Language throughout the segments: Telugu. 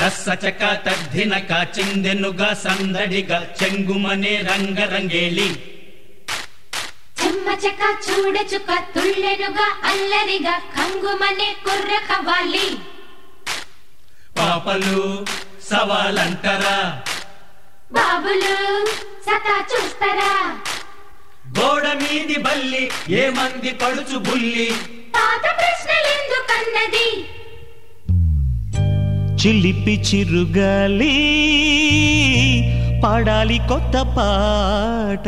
తస్సచక తద్దినక చిందెనుగా సందడిగా చెంగుమనే రంగరంగేళి చెమ్మచక చూడచుక తుళ్ళెనుగా అల్లరిగా కంగుమనే కుర్ర కవాలి పాపలు సవాలంటరా బాబులు సతా చూస్తారా గోడ మీది బల్లి ఏ మంది పడుచు బుల్లి పాత ప్రశ్నలెందుకన్నది చిలిపి చిరుగాలి పాడాలి కొత్త పాట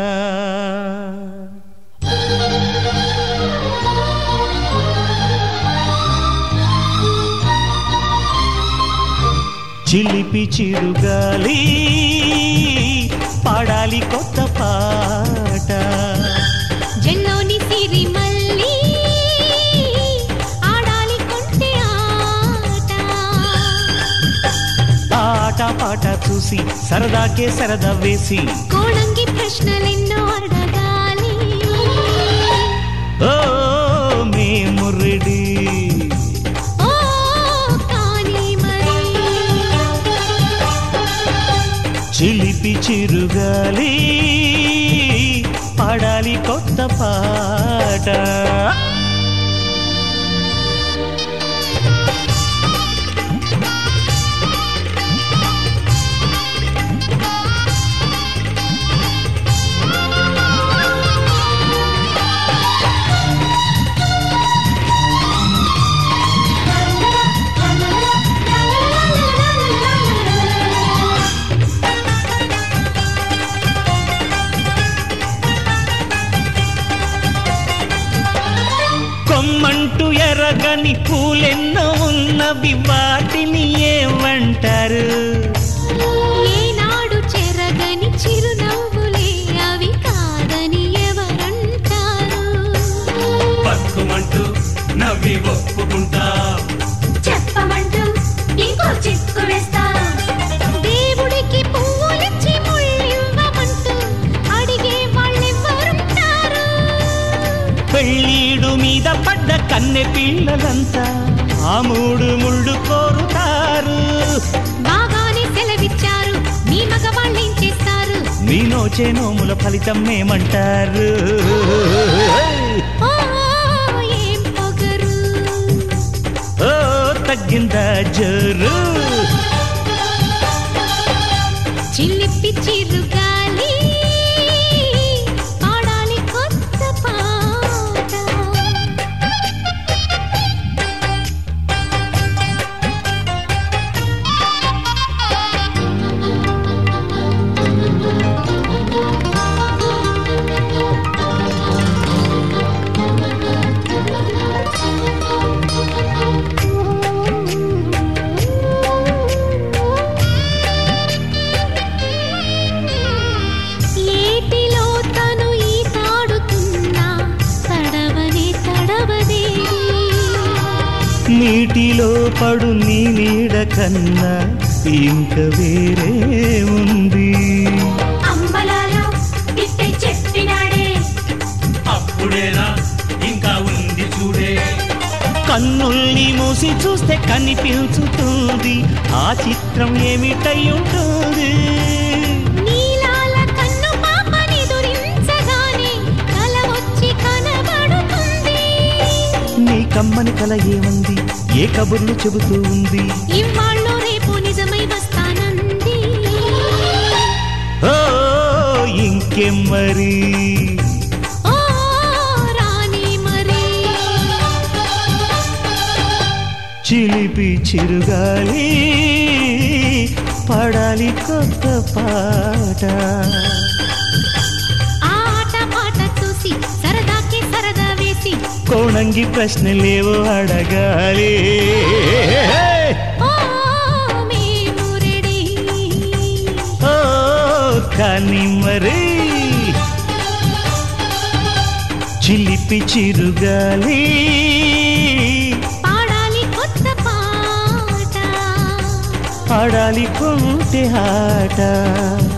చిలిపి చిరుగాలి పాడాలి కొత్త పాట జల్లోని సిరి మల్లి ఆడాలి కొంటె ఆట ఆట పాట చూసి సరదాకే సరదా వేసి కోణంగి ప్రశ్నలెన్నో అడగాలి ఓ మేము రెడీ ఓ కానీ మరి చిలిపి చిరుగాలి పాడాలి కొత్త పాట కొమ్మంటూ ఎరగని పూలెన్నో ఉన్నవి వాటిని ఏమంటారు ఏనాడు చెరగని చిరునవ్వులే అవి కాదని ఎవరంటారు పక్కుమంటూ నవ్వి ఒప్పుకుంటా చెప్పమంటూ ఇంకో చిక్కు వేస్తా దేవుడికి పువ్వులిచ్చి ముళ్ళివ్వమంటూ అడిగే వాళ్ళెవ్వరుంటారు పెళ్ళీడు మీద పడ్డ కన్నె పిల్లలంతా ఆ మూడు ముళ్ళు కోరుతారు బాగానే సెలవిచ్చారు మీ మగవాళ్ళేం చేస్తారు మీ నోచే నోముల ఫలితం ఏమంటారు ఓ ఏం పొగరు ఓ తగ్గిందా జోరు చిల్లిప్పి చిరుగాలి పాడాలి కొత్త పాట ఏటిలో తను ఈ తాడుతున్నా తడవనే తడవదేవి నీటిలో పడు నీ నీడ కన్నా ఇంక వేరే ఉంది అంబలాలో ఇట్టే చెప్పినాడే అప్పుడేనా ఇంకా ఉంది చూడే కన్నుల్ని మూసి చూస్తే కనిపించుతుంది ఆ చిత్రం ఏమిటై ఉంటుంది నీలాల కన్ను పాపని దురించగానే కల వచ్చి కనబడుతుంది నీ కమ్మని కల ఏముంది ఏ కబుర్లు చెబుతూ ఉంది ఇవాళ్ళు రేపు నిజమై వస్తానంది ఓ ఇంకేం మరి ఓ రాణి మరి చిలిపి చిరుగాలి పడాలి కొత్త పాట ఆట పాట చూసి సరదాకి సరదా వేసి కోణంగి ప్రశ్నలేవో అడగాలి ఓ మేము రెడీ ఓ కానీ మరి చిలిపి చిరుగాలి పాడాలి కొత్త పాట ఆడాలి కొంటె ఆట